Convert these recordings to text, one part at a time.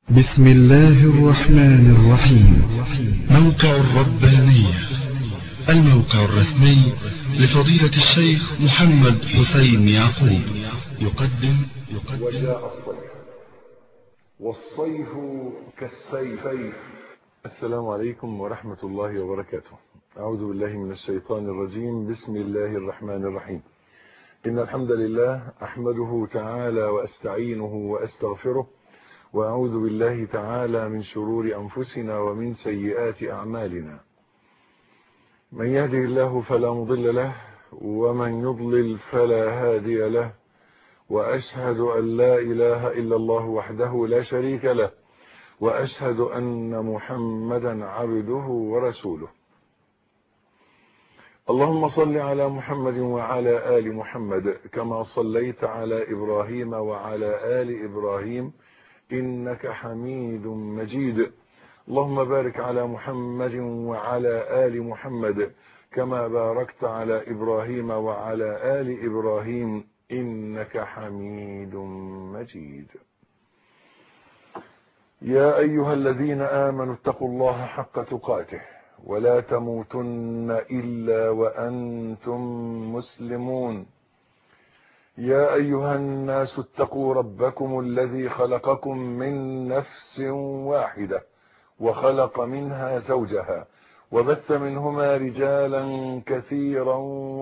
بسم الله الرحمن الرحيم موقع الربانية الموقع الرسمي لفضيلة الشيخ محمد حسين يعقوب يقدم يقدم وجاء الصيف والصيف كالسيف السلام عليكم ورحمة الله وبركاته أعوذ بالله من الشيطان الرجيم بسم الله الرحمن الرحيم إن الحمد لله أحمده تعالى وأستعينه وأستغفره وأعوذ بالله تعالى من شرور أنفسنا ومن سيئات أعمالنا من يهده الله فلا مضل له ومن يضلل فلا هادي له وأشهد أن لا إله إلا الله وحده لا شريك له وأشهد أن محمدا عبده ورسوله اللهم صل على محمد وعلى آل محمد كما صليت على إبراهيم وعلى آل إبراهيم إنك حميد مجيد اللهم بارك على محمد وعلى آل محمد كما باركت على إبراهيم وعلى آل إبراهيم إنك حميد مجيد يا أيها الذين آمنوا اتقوا الله حق تقاته ولا تموتن إلا وأنتم مسلمون يا أيها الناس اتقوا ربكم الذي خلقكم من نفس واحدة وخلق منها زوجها وبث منهما رجالا كثيرا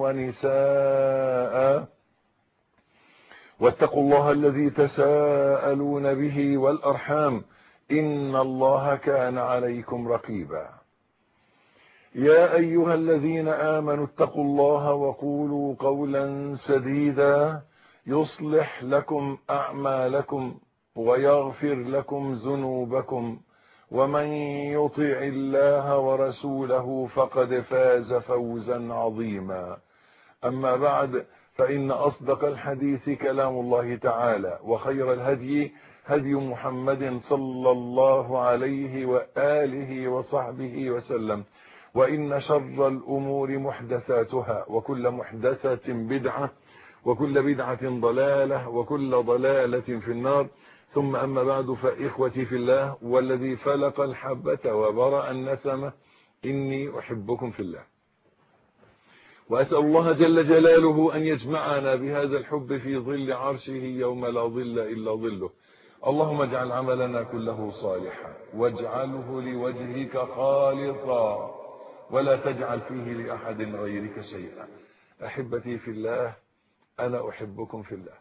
ونساء واتقوا الله الذي تساءلون به والأرحام إن الله كان عليكم رقيبا يا أيها الذين آمنوا اتقوا الله وقولوا قولا سديدا يصلح لكم أعمالكم ويغفر لكم ذنوبكم ومن يطع الله ورسوله فقد فاز فوزا عظيما أما بعد فإن أصدق الحديث كلام الله تعالى وخير الهدي هدي محمد صلى الله عليه وآله وصحبه وسلم وإن شر الأمور محدثاتها وكل محدثة بدعة وكل بدعة ضلالة وكل ضلالة في النار ثم أما بعد فإخوتي في الله والذي فلق الحبة وبرأ النسمة إني أحبكم في الله وأسأل الله جل جلاله أن يجمعنا بهذا الحب في ظل عرشه يوم لا ظل إلا ظله اللهم اجعل عملنا كله صالحا واجعله لوجهك خالصا ولا تجعل فيه لأحد غيرك شيئا أحبتي في الله أنا أحبكم في الله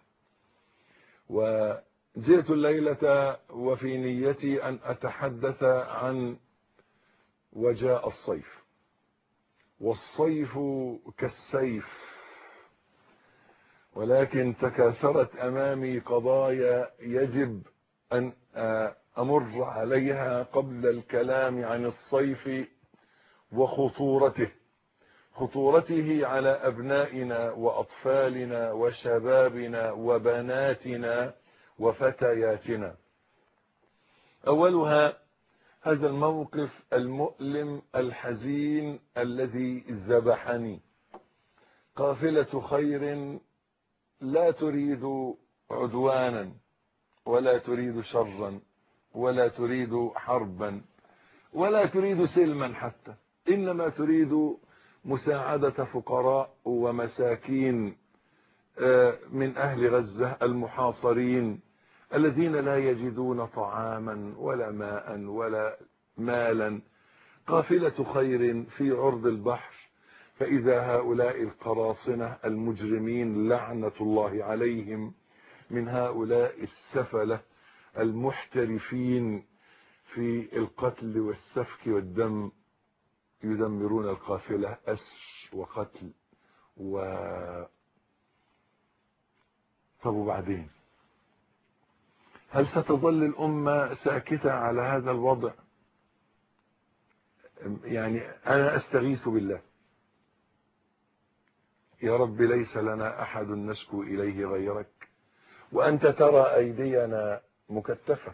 وجئت الليلة وفي نيتي أن أتحدث عن وجاء الصيف والصيف كالسيف ولكن تكاثرت أمامي قضايا يجب أن أمر عليها قبل الكلام عن الصيف وخطورته خطورته على أبنائنا وأطفالنا وشبابنا وبناتنا وفتياتنا أولها هذا الموقف المؤلم الحزين الذي ذبحني قافلة خير لا تريد عدوانا ولا تريد شرا ولا تريد حربا ولا تريد سلما حتى إنما تريد مساعدة فقراء ومساكين من أهل غزة المحاصرين الذين لا يجدون طعاما ولا ماء ولا مالا قافلة خير في عرض البحر فإذا هؤلاء القراصنة المجرمين لعنة الله عليهم من هؤلاء السفلة المحترفين في القتل والسفك والدم يدمرون القافلة أسر وقتل و طب وبعدين هل ستظل الأمة ساكتة على هذا الوضع يعني أنا أستغيث بالله يا رب ليس لنا أحد نشكو إليه غيرك وأنت ترى أيدينا مكتفة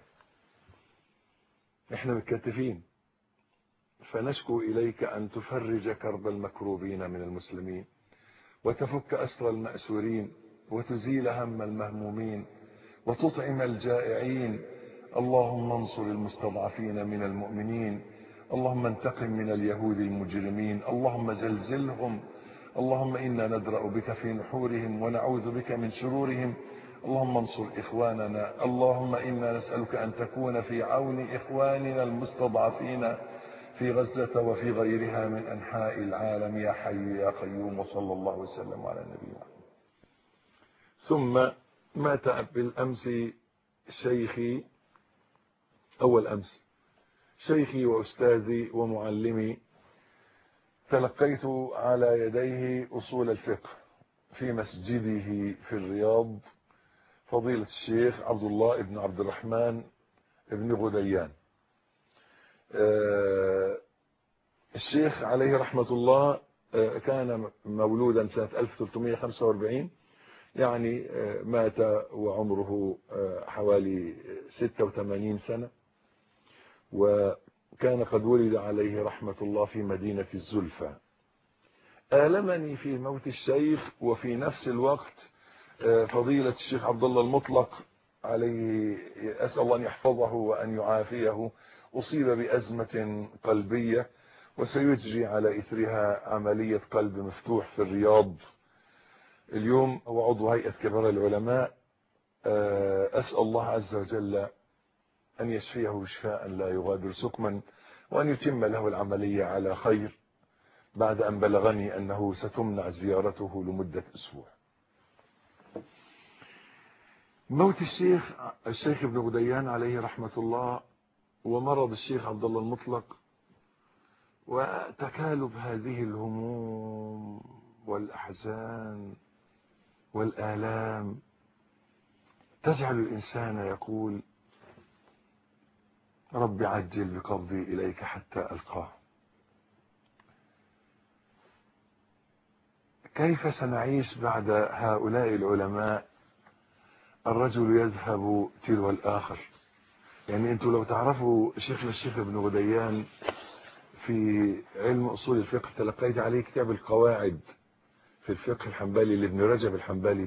احنا متكتفين فنشكو إليك أن تفرج كرب المكروبين من المسلمين وتفك أسر المأسورين وتزيل هم المهمومين وتطعم الجائعين اللهم انصر المستضعفين من المؤمنين اللهم انتقم من اليهود المجرمين اللهم زلزلهم اللهم إنا ندرأ بك في نحورهم ونعوذ بك من شرورهم اللهم انصر إخواننا اللهم إنا نسألك أن تكون في عون إخواننا المستضعفين في غزة وفي غيرها من أنحاء العالم يا حي يا قيوم وصلى الله وسلم على نبينا ثم مات بالأمس شيخي أول أمس شيخي وأستاذي ومعلمي تلقيت على يديه أصول الفقه في مسجده في الرياض فضيلة الشيخ عبد الله بن عبد الرحمن بن غديان الشيخ عليه رحمة الله كان مولودا سنة 1345 يعني مات وعمره حوالي 86 سنة وكان قد ولد عليه رحمة الله في مدينة الزلفى آلمني في موت الشيخ وفي نفس الوقت فضيلة الشيخ عبد الله المطلق عليه أسأل الله أن يحفظه وأن يعافيه أصيب بأزمة قلبية وسيجري على إثرها عملية قلب مفتوح في الرياض اليوم هو عضو هيئة كبار العلماء أسأل الله عز وجل أن يشفيه شفاء لا يغادر سقما وأن يتم له العملية على خير بعد أن بلغني أنه ستمنع زيارته لمدة أسبوع موت الشيخ الشيخ ابن غديان عليه رحمة الله ومرض الشيخ عبد الله المطلق وتكالب هذه الهموم والأحزان والآلام تجعل الإنسان يقول رب عجل بقبضي إليك حتى ألقاه كيف سنعيش بعد هؤلاء العلماء الرجل يذهب تلو الآخر يعني انتوا لو تعرفوا شيخنا الشيخ ابن غديان في علم أصول الفقه تلقيت عليه كتاب القواعد في الفقه الحنبلي لابن رجب الحنبلي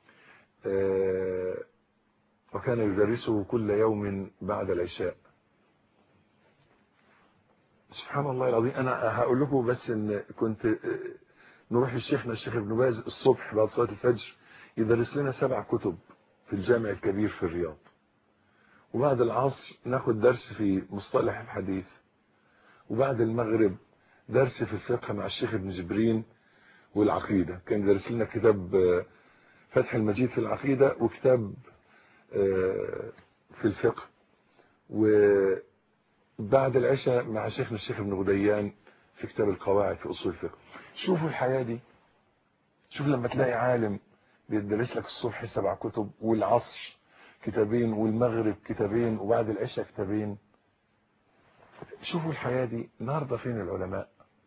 وكان يدرسه كل يوم بعد العشاء سبحان الله العظيم انا هقول لكم بس ان كنت نروح لشيخنا الشيخ ابن باز الصبح بعد صلاه الفجر يدرس لنا سبع كتب في الجامع الكبير في الرياض وبعد العصر ناخد درس في مصطلح الحديث وبعد المغرب درس في الفقه مع الشيخ ابن جبرين والعقيدة كان يدرس لنا كتاب فتح المجيد في العقيدة وكتاب في الفقه وبعد العشاء مع شيخنا الشيخ ابن غديان في كتاب القواعد في أصول الفقه شوفوا الحياة دي شوف لما تلاقي عالم بيدرس لك الصبح سبع كتب والعصر كتابين والمغرب كتابين وبعد العشاء كتابين شوفوا الحياة دي النهارده فين العلماء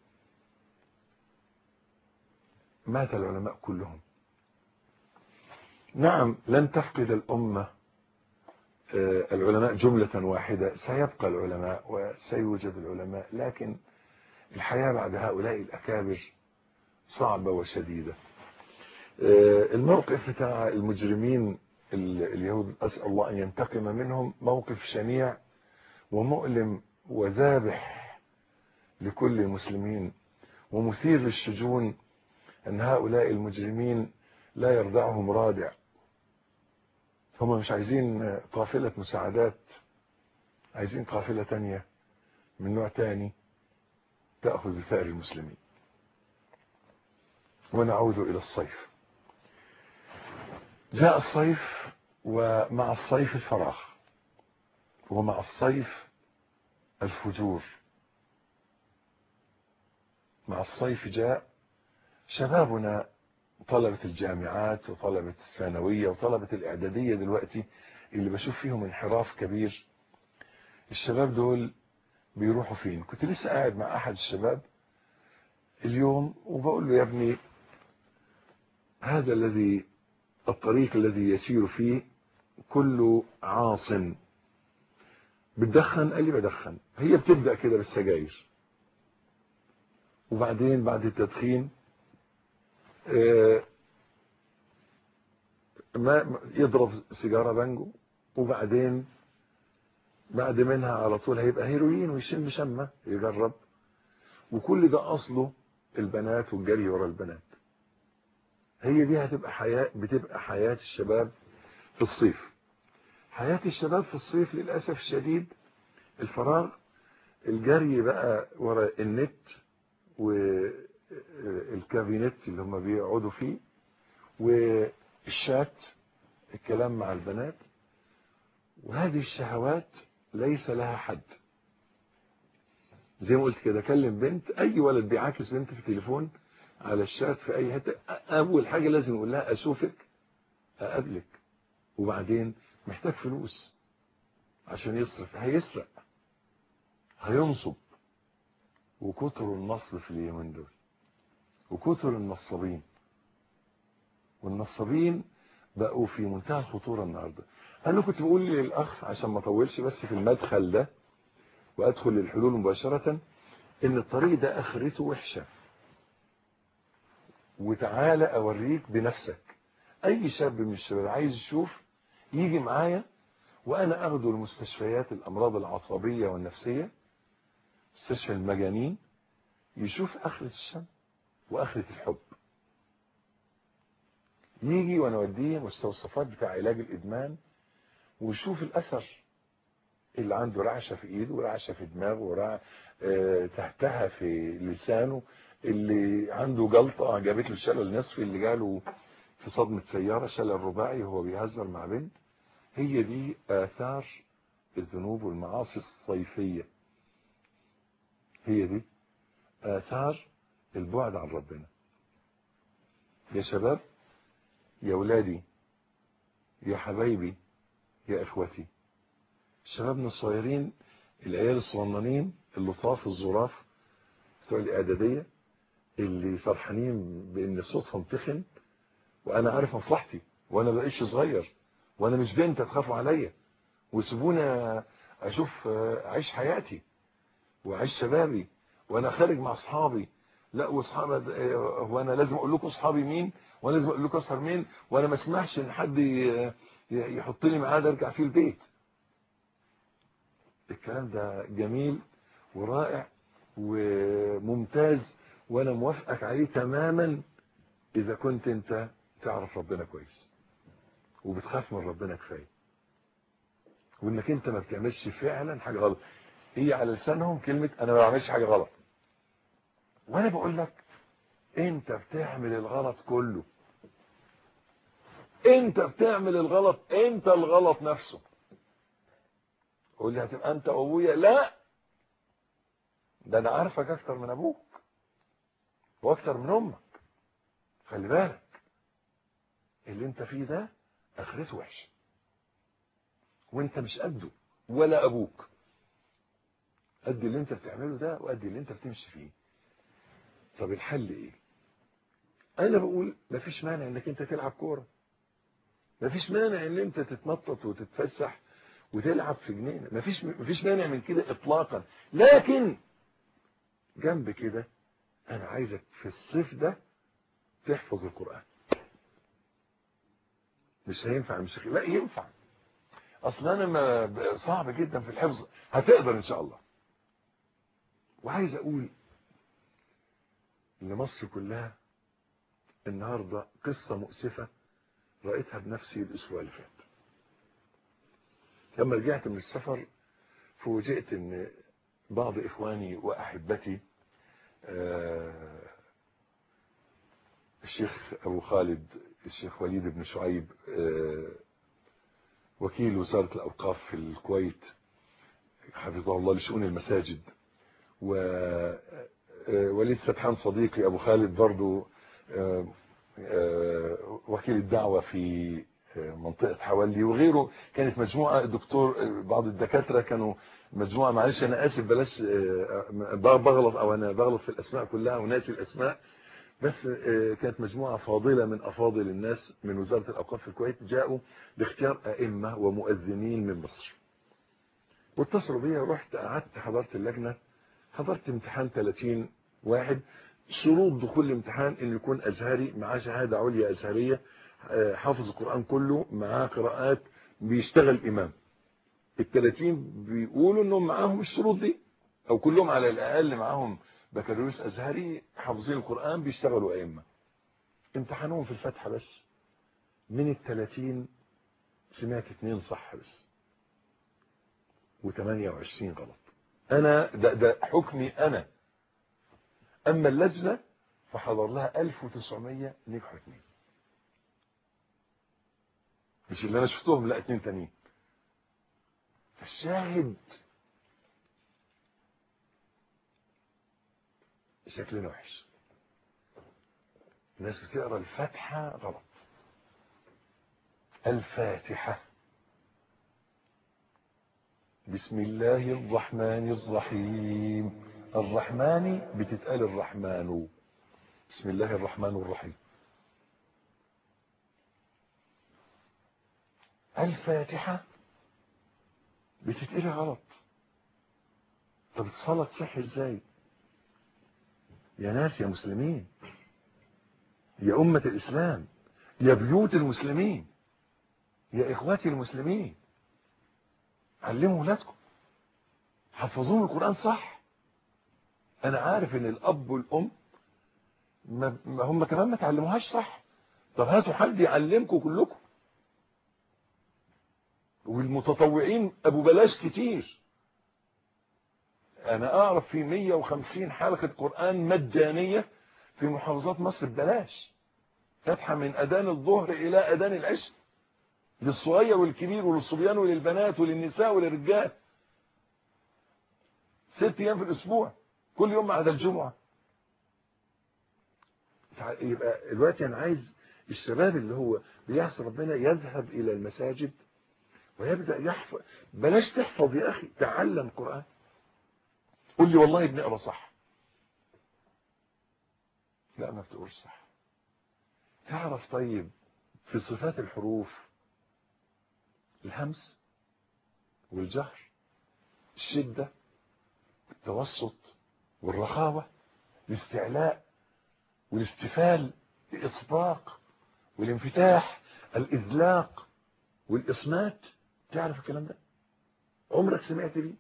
مات العلماء كلهم نعم لن تفقد الأمة العلماء جملة واحدة سيبقى العلماء وسيوجد العلماء لكن الحياة بعد هؤلاء الأكابر صعبة وشديدة الموقف بتاع المجرمين اليهود أسأل الله أن ينتقم منهم موقف شنيع ومؤلم وذابح لكل المسلمين ومثير للشجون أن هؤلاء المجرمين لا يرضعهم رادع هم مش عايزين قافلة مساعدات عايزين قافلة تانية من نوع تاني تأخذ بثأر المسلمين ونعود إلى الصيف جاء الصيف ومع الصيف الفراغ ومع الصيف الفجور مع الصيف جاء شبابنا طلبة الجامعات وطلبة الثانوية وطلبة الإعدادية دلوقتي اللي بشوف فيهم انحراف كبير الشباب دول بيروحوا فين كنت لسه قاعد مع أحد الشباب اليوم وبقول له يا ابني هذا الذي الطريق الذي يسير فيه كله عاص بتدخن قال لي بدخن هي بتبدأ كده بالسجاير وبعدين بعد التدخين ما يضرب سيجارة بانجو وبعدين بعد منها على طول هيبقى هيروين ويشم شمة يجرب وكل ده أصله البنات والجري ورا البنات هي دي هتبقى حياة بتبقى حياة الشباب في الصيف حياة الشباب في الصيف للأسف الشديد الفراغ الجري بقى ورا النت والكابينت اللي هم بيقعدوا فيه والشات الكلام مع البنات وهذه الشهوات ليس لها حد زي ما قلت كده كلم بنت اي ولد بيعاكس بنت في التليفون على الشات في اي حته اول حاجه لازم اقول لها اشوفك اقابلك وبعدين محتاج فلوس عشان يصرف هيسرق هينصب وكتر النصب في اليومين دول وكتر النصابين والنصابين بقوا في منتهى الخطورة النهاردة أنا كنت بقول للأخ عشان ما أطولش بس في المدخل ده وأدخل للحلول مباشرة إن الطريق ده آخرته وحشة وتعالى أوريك بنفسك أي شاب من الشباب عايز يشوف يجي معايا وأنا أخده المستشفيات الأمراض العصبية والنفسية مستشفى المجانين يشوف آخرة الشم وآخرة الحب يجي وانا اوديه مستوصفات بتاع علاج الادمان ويشوف الاثر اللي عنده رعشه في ايده ورعشه في دماغه ورع اه تحتها في لسانه اللي عنده جلطه جابت له شلل نصفي اللي جاله في صدمه سياره شلل رباعي وهو بيهزر مع بنت هي دي اثار الذنوب والمعاصي الصيفيه هي دي اثار البعد عن ربنا يا شباب يا ولادي يا حبايبي يا اخوتي شبابنا الصغيرين العيال الصغننين اللطاف الظراف بتوع الاعداديه اللي فرحانين بان صوتهم تخن وانا عارف مصلحتي وانا بقيش صغير وانا مش بنت تخافوا عليا وسيبونا اشوف اعيش حياتي واعيش شبابي وانا خارج مع اصحابي لا واصحاب هو انا لازم اقول لكم اصحابي مين وانا لازم اقول لكم اسهر مين وانا ما اسمحش ان حد يحط لي ميعاد ارجع فيه البيت الكلام ده جميل ورائع وممتاز وانا موافقك عليه تماما اذا كنت انت تعرف ربنا كويس وبتخاف من ربنا كفايه وانك انت ما بتعملش فعلا حاجه غلط هي على لسانهم كلمه انا ما بعملش حاجه غلط وانا بقول لك انت بتعمل الغلط كله انت بتعمل الغلط انت الغلط نفسه قول لي هتبقى انت وابويا لا ده انا عارفك اكتر من ابوك واكتر من امك خلي بالك اللي انت فيه ده اخرته وحشه وانت مش قده ولا ابوك قد اللي انت بتعمله ده وقد اللي انت بتمشي فيه طب الحل ايه انا بقول مفيش مانع انك انت تلعب كوره مفيش مانع ان انت تتنطط وتتفسح وتلعب في جنينه مفيش مفيش مانع من كده اطلاقا لكن جنب كده انا عايزك في الصيف ده تحفظ القران مش هينفع مش لا ينفع اصل انا ما صعب جدا في الحفظ هتقدر ان شاء الله وعايز اقول ان مصر كلها النهارده قصه مؤسفه رأيتها بنفسي الأسبوع اللي فات لما رجعت من السفر فوجئت ان بعض إخواني وأحبتي آه الشيخ أبو خالد الشيخ وليد بن شعيب آه وكيل وزارة الأوقاف في الكويت حفظه الله لشؤون المساجد ووليد سبحان صديقي أبو خالد برضو آه وكيل الدعوة في منطقة حوالي وغيره كانت مجموعة الدكتور بعض الدكاترة كانوا مجموعة معلش أنا آسف بلاش بغلط أو أنا بغلط في الأسماء كلها وناسي الأسماء بس كانت مجموعة فاضلة من أفاضل الناس من وزارة الأوقاف في الكويت جاءوا لاختيار أئمة ومؤذنين من مصر واتصلوا بيا ورحت قعدت حضرت اللجنة حضرت امتحان 30 واحد شروط دخول الامتحان انه يكون ازهري معاه شهاده عليا ازهريه حافظ القران كله معاه قراءات بيشتغل امام ال 30 بيقولوا انهم معاهم الشروط دي او كلهم على الاقل معاهم بكالوريوس ازهري حافظين القران بيشتغلوا ائمه امتحانهم في الفاتحه بس من ال 30 سمعت اثنين صح بس و28 غلط انا ده, ده حكمي انا اما اللجنه فحضر لها 1900 نجحوا اثنين مش اللي انا شفتهم لا اثنين تانيين فالشاهد شكلنا وحش الناس بتقرا الفاتحه غلط الفاتحه بسم الله الرحمن الرحيم الرحمن بتتقال الرحمن بسم الله الرحمن الرحيم الفاتحة بتتقري غلط طب الصلاة تصح ازاي يا ناس يا مسلمين يا أمة الإسلام يا بيوت المسلمين يا إخواتي المسلمين علموا ولادكم حفظوهم القرآن صح أنا عارف إن الأب والأم ما هم كمان ما تعلموهاش صح طب هاتوا حد يعلمكم كلكم والمتطوعين ابو بلاش كتير انا اعرف في 150 حلقة قرآن مجانية في محافظات مصر ببلاش فاتحة من اذان الظهر الى اذان العشاء للصغير والكبير وللصبيان وللبنات وللنساء وللرجال ست ايام في الاسبوع كل يوم ما عدا الجمعة يبقى دلوقتي انا عايز الشباب اللي هو بيعصي ربنا يذهب الى المساجد ويبدأ يحفظ بلاش تحفظ يا أخي تعلم قرآن قول لي والله بنقرا صح لا ما بتقولش صح تعرف طيب في صفات الحروف الهمس والجهر الشدة التوسط والرخاوة الاستعلاء والاستفال الإصباق والانفتاح الإذلاق والإصمات تعرف الكلام ده عمرك سمعت بيه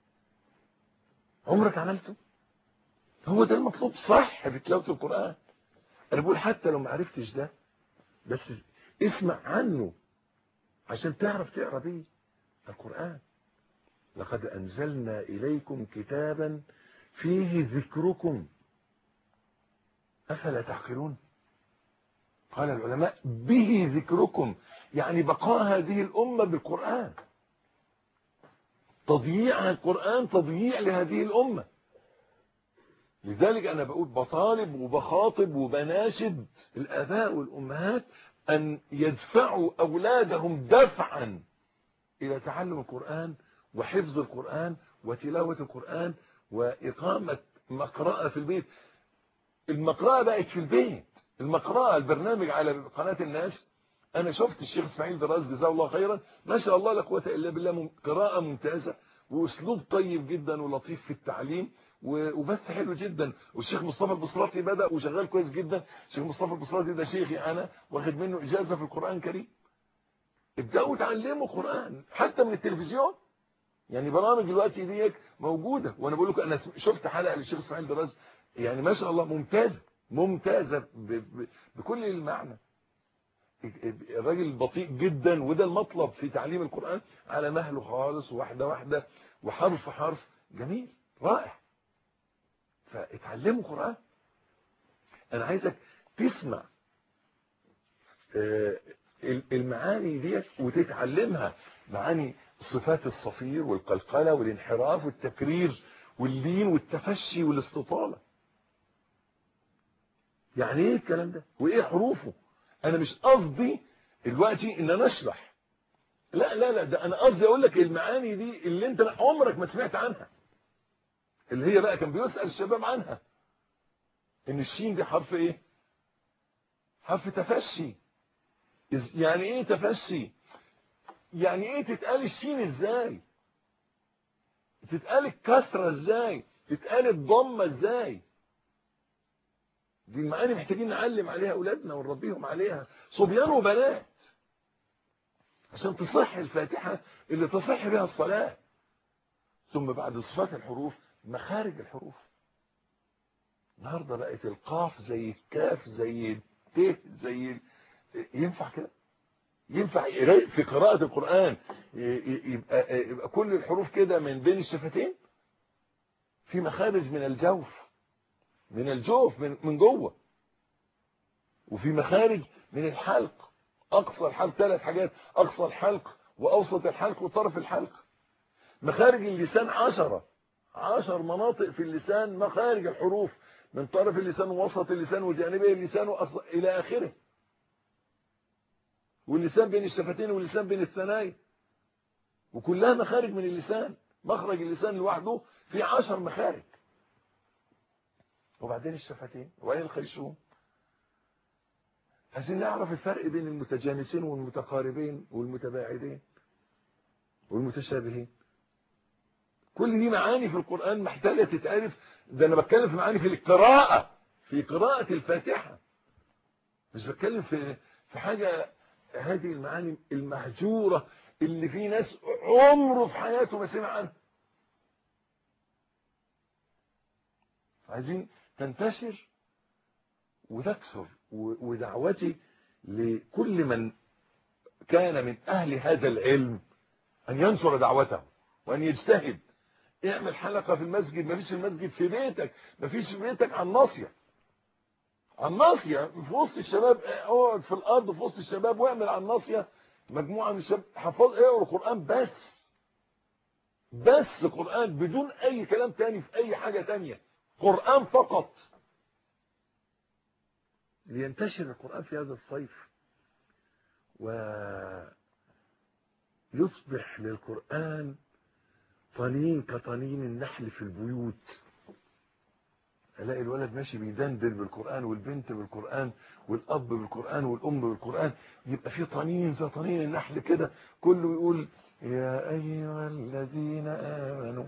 عمرك عملته هو ده المطلوب صح في تلاوه القرآن انا بقول حتى لو ما عرفتش ده بس اسمع عنه عشان تعرف تقرا بيه القرآن لقد أنزلنا إليكم كتابا فيه ذكركم أفلا تعقلون قال العلماء به ذكركم يعني بقاء هذه الأمة بالقرآن تضييع القرآن تضييع لهذه الأمة لذلك أنا بقول بطالب وبخاطب وبناشد الآباء والأمهات أن يدفعوا أولادهم دفعا إلى تعلم القرآن وحفظ القرآن وتلاوة القرآن وإقامة مقرأة في البيت المقرأة بقت في البيت المقرأة البرنامج على قناة الناس انا شفت الشيخ اسماعيل دراز جزاه الله خيرا ما شاء الله لا قوه الا بالله قراءه ممتازه واسلوب طيب جدا ولطيف في التعليم وبث حلو جدا والشيخ مصطفى البصراتي بدا وشغال كويس جدا الشيخ مصطفى البصراتي ده شيخي انا واخد منه اجازه في القران الكريم ابداوا تعلموا قران حتى من التلفزيون يعني برامج دلوقتي ديت موجوده وانا بقول لكم انا شفت حلقه للشيخ اسماعيل دراز يعني ما شاء الله ممتازه ممتازه بكل المعنى الراجل بطيء جدا وده المطلب في تعليم القرآن على مهله خالص واحدة واحدة وحرف حرف جميل رائع فاتعلموا قرآن انا عايزك تسمع المعاني ديت وتتعلمها معاني صفات الصفير والقلقلة والانحراف والتكرير واللين والتفشي والاستطالة يعني ايه الكلام ده وايه حروفه انا مش قصدي دلوقتي ان انا اشرح لا لا لا ده انا قصدي اقول لك المعاني دي اللي انت عمرك ما سمعت عنها اللي هي بقى كان بيسأل الشباب عنها ان الشين دي حرف ايه حرف تفشي يعني ايه تفشي يعني ايه تتقال الشين ازاي تتقال الكسرة ازاي تتقال الضمة ازاي دي المعاني محتاجين نعلم عليها اولادنا ونربيهم عليها صبيان وبنات عشان تصح الفاتحة اللي تصح بها الصلاة ثم بعد صفات الحروف مخارج الحروف النهاردة بقت القاف زي الكاف زي الت زي ال... ينفع كده ينفع في قراءة القرآن يبقى, يبقى كل الحروف كده من بين الشفتين في مخارج من الجوف من الجوف من, من جوه وفي مخارج من الحلق اقصى الحلق ثلاث حاجات اقصى الحلق واوسط الحلق وطرف الحلق مخارج اللسان عشرة عشر مناطق في اللسان مخارج الحروف من طرف اللسان ووسط اللسان وجانبي اللسان الى اخره واللسان بين الشفتين واللسان بين الثنايا وكلها مخارج من اللسان مخرج اللسان لوحده في عشر مخارج وبعدين الشفتين وبعدين الخيشوم عايزين نعرف الفرق بين المتجانسين والمتقاربين والمتباعدين والمتشابهين كل دي معاني في القرآن محتاجة تتعرف ده أنا بتكلم في معاني في القراءة في قراءة الفاتحة مش بتكلم في في حاجة هذه المعاني المهجورة اللي في ناس عمره في حياته ما سمع عنها عايزين تنتشر وتكثر ودعوتي لكل من كان من أهل هذا العلم أن ينشر دعوته وأن يجتهد اعمل حلقة في المسجد مفيش في المسجد في بيتك مفيش في بيتك عن ناصية عن ناصية في وسط الشباب اقعد في الأرض في وسط الشباب واعمل عن ناصية مجموعة من الشباب حفظ اقروا القرآن بس بس قرآن بدون أي كلام تاني في أي حاجة تانية قرآن فقط لينتشر القرآن في هذا الصيف ويصبح للقرآن طنين كطنين النحل في البيوت الاقي الولد ماشي بيدندن بالقرآن والبنت بالقرآن والأب بالقرآن والأم بالقرآن يبقى في طنين زي طنين النحل كده كله يقول يا أيها الذين آمنوا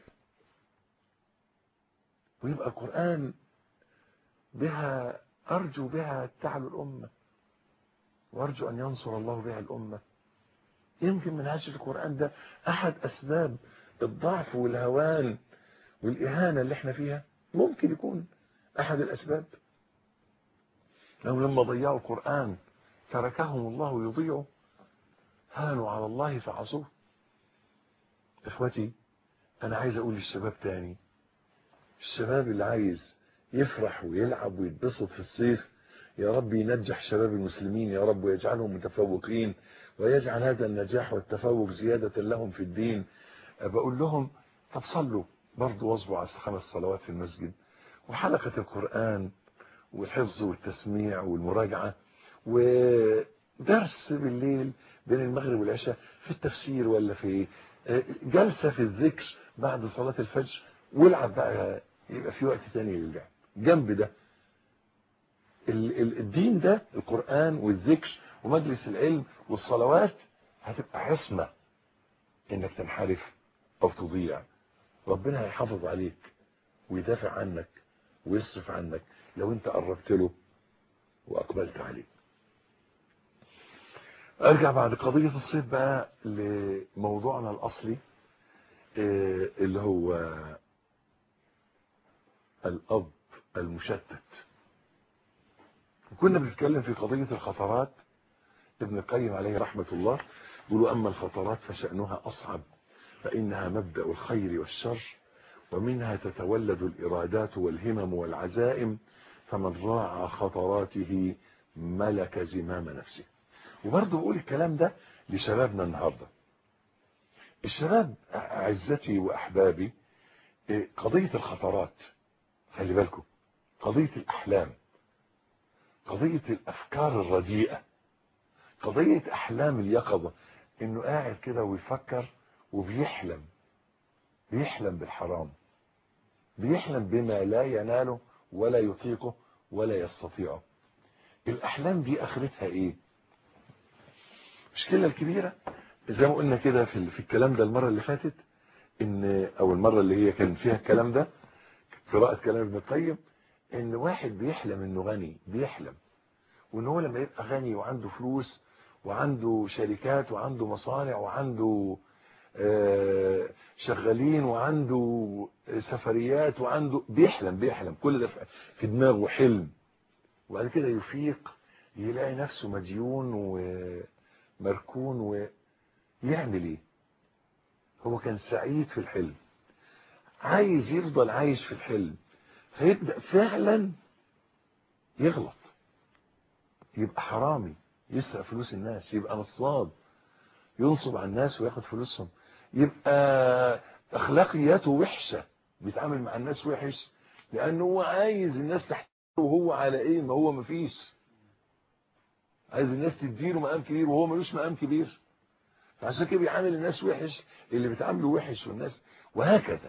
ويبقى القرآن بها أرجو بها تعلو الأمة وأرجو أن ينصر الله بها الأمة يمكن من هذا القرآن ده أحد أسباب الضعف والهوان والإهانة اللي احنا فيها ممكن يكون أحد الأسباب لو لما ضيعوا القرآن تركهم الله يضيعوا هانوا على الله فعصوه إخوتي أنا عايز أقول للشباب تاني الشباب اللي عايز يفرح ويلعب ويتبسط في الصيف يا رب ينجح شباب المسلمين يا رب ويجعلهم متفوقين ويجعل هذا النجاح والتفوق زيادة لهم في الدين بقول لهم طب صلوا برضه واظبوا على خمس صلوات في المسجد وحلقة القرآن والحفظ والتسميع والمراجعة ودرس بالليل بين المغرب والعشاء في التفسير ولا في جلسة في الذكر بعد صلاة الفجر والعب بقى يبقى في وقت تاني للعب جنب ده الدين ده القرآن والذكر ومجلس العلم والصلوات هتبقى عصمة انك تنحرف او تضيع ربنا هيحافظ عليك ويدافع عنك ويصرف عنك لو انت قربت له واقبلت عليه ارجع بعد قضية الصيف بقى لموضوعنا الاصلي اللي هو الاب المشتت كنا بنتكلم في قضية الخطرات ابن القيم عليه رحمة الله يقول أما الخطرات فشأنها أصعب فإنها مبدأ الخير والشر ومنها تتولد الإرادات والهمم والعزائم فمن راعى خطراته ملك زمام نفسه وبرضه بقول الكلام ده لشبابنا النهاردة الشباب عزتي وأحبابي قضية الخطرات خلي بالكم قضية الأحلام قضية الأفكار الرديئة قضية أحلام اليقظة إنه قاعد كده ويفكر وبيحلم بيحلم بالحرام بيحلم بما لا يناله ولا يطيقه ولا يستطيعه الأحلام دي آخرتها إيه المشكلة الكبيرة زي ما قلنا كده في, في الكلام ده المرة اللي فاتت إن أو المرة اللي هي كان فيها الكلام ده قراءة كلام ابن القيم ان واحد بيحلم انه غني بيحلم وان هو لما يبقى غني وعنده فلوس وعنده شركات وعنده مصانع وعنده آه، شغالين وعنده سفريات وعنده بيحلم بيحلم كل ده في دماغه حلم وبعد كده يفيق يلاقي نفسه مديون ومركون ويعمل ايه هو كان سعيد في الحلم عايز يفضل عايش في الحلم فيبدأ فعلا يغلط يبقى حرامي يسرق فلوس الناس يبقى نصاب ينصب على الناس وياخد فلوسهم يبقى اخلاقياته وحشة بيتعامل مع الناس وحش لانه هو عايز الناس تحته وهو على ايه ما هو مفيش عايز الناس تديله مقام كبير وهو ملوش مقام كبير فعشان كده بيعامل الناس وحش اللي بيتعاملوا وحش والناس وهكذا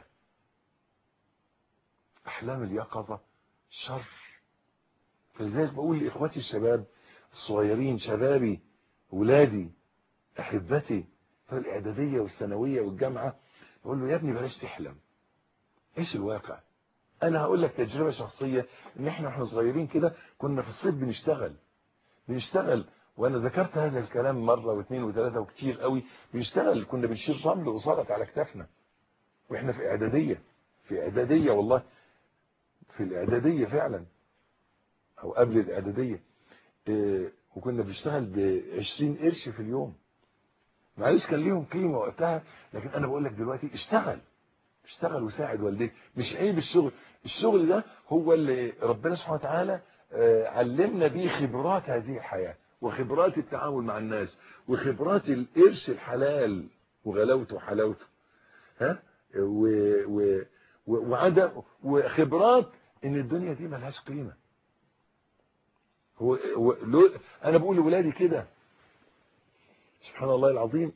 احلام اليقظة شر فلذلك بقول لاخواتي الشباب الصغيرين شبابي ولادي احبتي في الاعداديه والثانويه والجامعه بقول له يا ابني بلاش تحلم ايش الواقع انا هقول لك تجربه شخصيه ان احنا واحنا صغيرين كده كنا في الصيف بنشتغل بنشتغل وانا ذكرت هذا الكلام مره واثنين وثلاثه وكتير قوي بنشتغل كنا بنشيل رمل وصلت على كتافنا واحنا في اعداديه في اعداديه والله في الاعداديه فعلا او قبل الاعداديه إيه وكنا بنشتغل ب 20 قرش في اليوم معلش كان ليهم قيمه وقتها لكن انا بقول لك دلوقتي اشتغل اشتغل وساعد والديك مش عيب الشغل الشغل ده هو اللي ربنا سبحانه وتعالى علمنا بيه خبرات هذه الحياه وخبرات التعامل مع الناس وخبرات القرش الحلال وغلاوته وحلاوته ها و و وعدم وخبرات ان الدنيا دي ملهاش قيمه هو, هو لو انا بقول لاولادي كده سبحان الله العظيم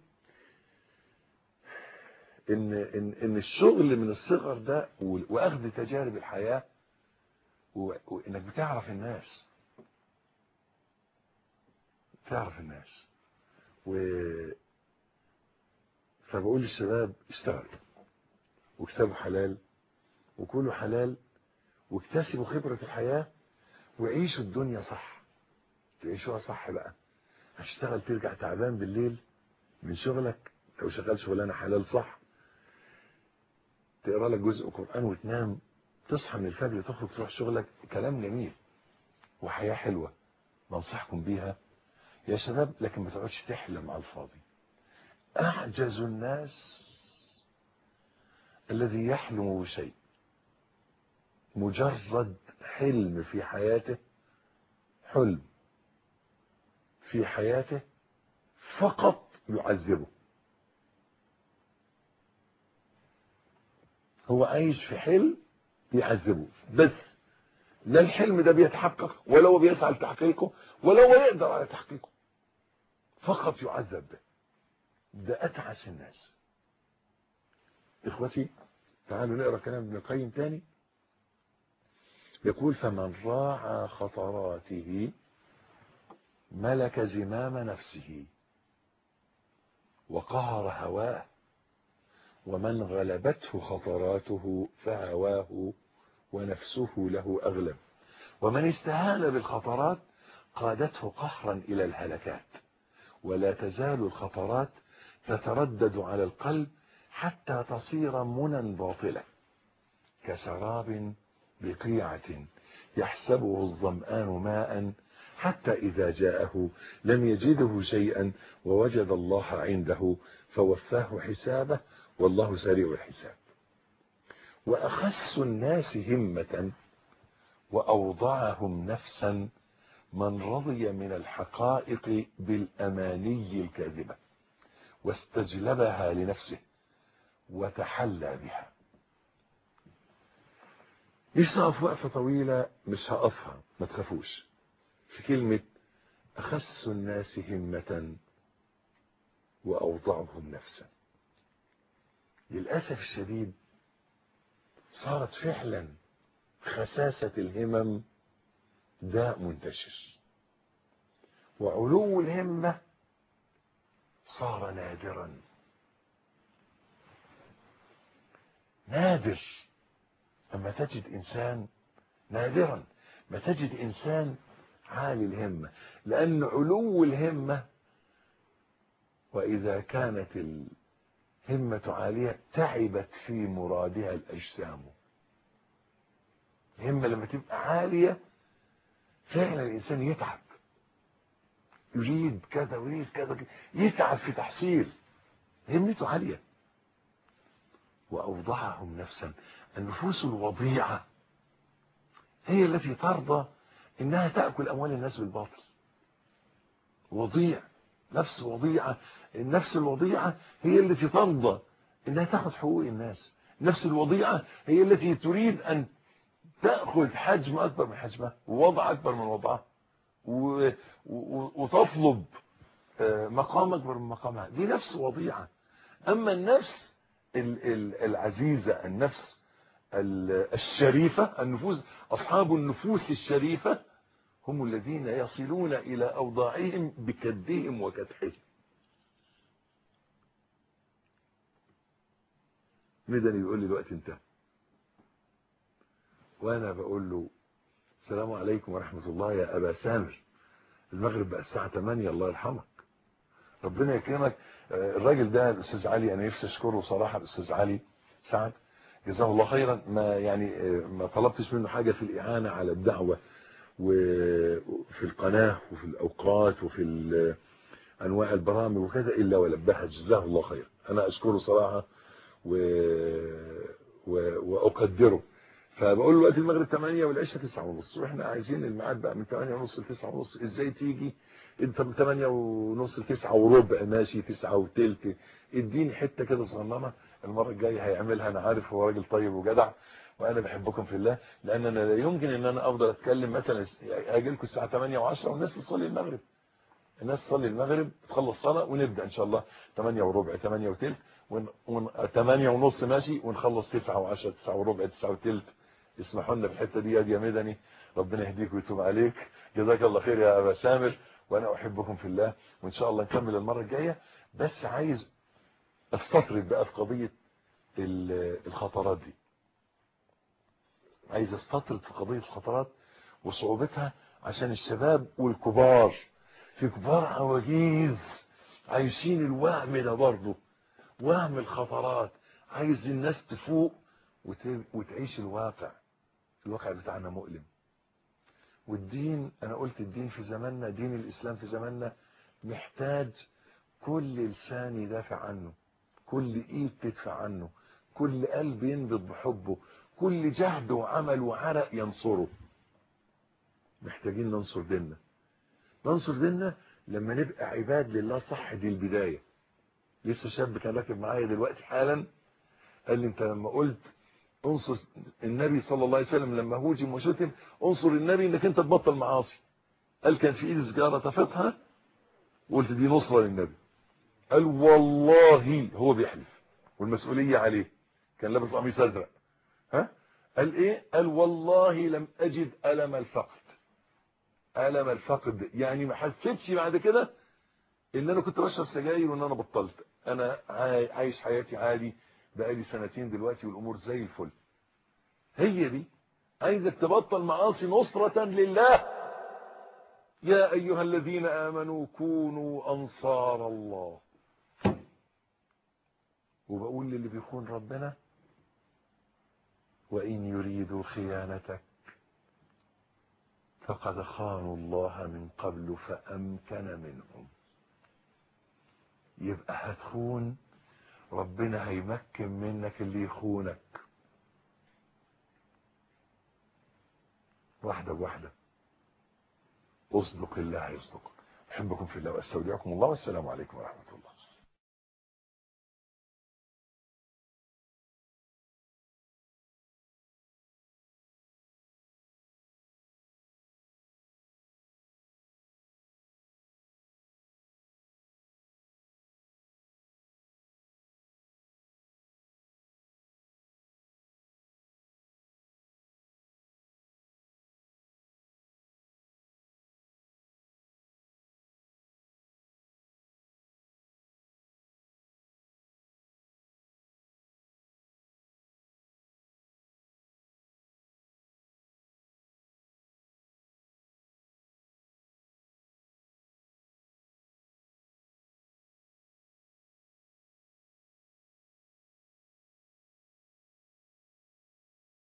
ان ان ان الشغل من الصغر ده واخذ تجارب الحياه وانك بتعرف الناس تعرف الناس و فبقول للشباب اشتغلوا واكسبوا حلال وكلوا حلال واكتسبوا خبرة الحياة وعيشوا الدنيا صح تعيشوها صح بقى هتشتغل ترجع تعبان بالليل من شغلك لو شغال شغلانه حلال صح تقرا لك جزء قرآن وتنام تصحى من الفجر تخرج تروح شغلك كلام جميل وحياة حلوة بنصحكم بيها يا شباب لكن ما تقعدش تحلم على الفاضي أعجز الناس الذي يحلم بشيء مجرد حلم في حياته حلم في حياته فقط يعذبه هو عايش في حلم يعذبه بس لا الحلم ده بيتحقق ولا هو بيسعى لتحقيقه ولا هو يقدر على تحقيقه فقط يعذب به ده أتعس الناس إخوتي تعالوا نقرأ كلام ابن القيم تاني يقول فمن راعى خطراته ملك زمام نفسه وقهر هواه ومن غلبته خطراته فهواه ونفسه له أغلب ومن استهان بالخطرات قادته قهرا إلى الهلكات ولا تزال الخطرات تتردد على القلب حتى تصير منى باطلة كسراب بقيعة يحسبه الظمآن ماء حتى إذا جاءه لم يجده شيئا ووجد الله عنده فوفاه حسابه والله سريع الحساب وأخس الناس همة وأوضعهم نفسا من رضي من الحقائق بالأماني الكاذبة واستجلبها لنفسه وتحلى بها مش هقف وقفة طويلة مش هقفها ما تخافوش في كلمة أخس الناس همة وأوضعهم نفسا للأسف الشديد صارت فعلا خساسة الهمم داء منتشر وعلو الهمة صار نادرا نادر أما تجد إنسان نادرا ما تجد إنسان عالي الهمة لأن علو الهمة وإذا كانت الهمة عالية تعبت في مرادها الأجسام الهمة لما تبقى عالية فعلا الإنسان يتعب يريد كذا ويريد كذا يتعب في تحصيل همته عالية وأوضعهم نفسا النفوس الوضيعة هي التي ترضى إنها تأكل أموال الناس بالباطل وضيع نفس وضيعة النفس الوضيعة هي التي ترضى إنها تأخذ حقوق الناس النفس الوضيعة هي التي تريد أن تأخذ حجم أكبر من حجمها ووضع أكبر من وضعها وتطلب مقام أكبر من مقامها دي نفس وضيعة أما النفس العزيزة النفس الشريفة النفوس أصحاب النفوس الشريفة هم الذين يصلون إلى أوضاعهم بكدهم وكدحهم مدني يقول لي الوقت انتهى وانا بقول له السلام عليكم ورحمة الله يا ابا سامر المغرب بقى الساعة 8 الله يرحمك ربنا يكرمك الراجل ده الاستاذ علي انا نفسي اشكره صراحة الاستاذ علي سعد جزاه الله خيرا ما يعني ما طلبتش منه حاجة في الاعانة على الدعوة وفي القناة وفي الاوقات وفي انواع البرامج وكذا الا ولبها جزاه الله خيرا انا اشكره صراحة و... و... واقدره فبقول له وقت المغرب 8 والعشاء 9 ونص واحنا عايزين الميعاد بقى من 8 ونص ل 9 ونص ازاي تيجي انت من 8 ونص ل 9 وربع ماشي 9 وثلث اديني حته كده صغننه المره الجايه هيعملها انا عارف هو راجل طيب وجدع وانا بحبكم في الله لان انا لا يمكن ان انا افضل اتكلم مثلا اجي لكم الساعه 8 و10 والناس بتصلي المغرب الناس تصلي المغرب تخلص صلاه ونبدا ان شاء الله 8 وربع 8 وثلث ون... ون... 8 ونص ماشي ونخلص 9 و10 9 وربع 9 وثلث اسمحوا لنا في الحته دي يا مدني ربنا يهديك ويتوب عليك جزاك الله خير يا ابا سامر وانا احبكم في الله وان شاء الله نكمل المره الجايه بس عايز استطرد بقى في قضيه الخطرات دي عايز استطرد في قضيه الخطرات وصعوبتها عشان الشباب والكبار في كبار عواجيز عايشين الوهم ده برضه وهم الخطرات عايز الناس تفوق وتعيش الواقع الواقع بتاعنا مؤلم والدين انا قلت الدين في زماننا دين الاسلام في زماننا محتاج كل لسان يدافع عنه كل ايد تدفع عنه كل قلب ينبض بحبه كل جهد وعمل وعرق ينصره محتاجين ننصر ديننا ننصر ديننا لما نبقى عباد لله صح دي البداية لسه شاب كان راكب معايا دلوقتي حالا قال لي انت لما قلت انصر النبي صلى الله عليه وسلم لما هوجم وشتم انصر النبي انك انت تبطل معاصي قال كان في ايدي سجاره طفتها وقلت دي نصره للنبي قال والله هو بيحلف والمسؤوليه عليه كان لابس قميص ازرق ها قال ايه قال والله لم اجد الم الفقد الم الفقد يعني ما حسيتش بعد كده ان انا كنت بشرب سجاير وان انا بطلت انا عايش حياتي عادي بقالي سنتين دلوقتي والامور زي الفل هي دي عايزك تبطل معاصي نصرة لله يا ايها الذين امنوا كونوا انصار الله وبقول للي بيخون ربنا وان يريدوا خيانتك فقد خانوا الله من قبل فامكن منهم يبقى هتخون ربنا هيمكن منك اللي يخونك واحدة بواحدة اصدق الله يصدق احبكم في الله واستودعكم الله والسلام عليكم ورحمة الله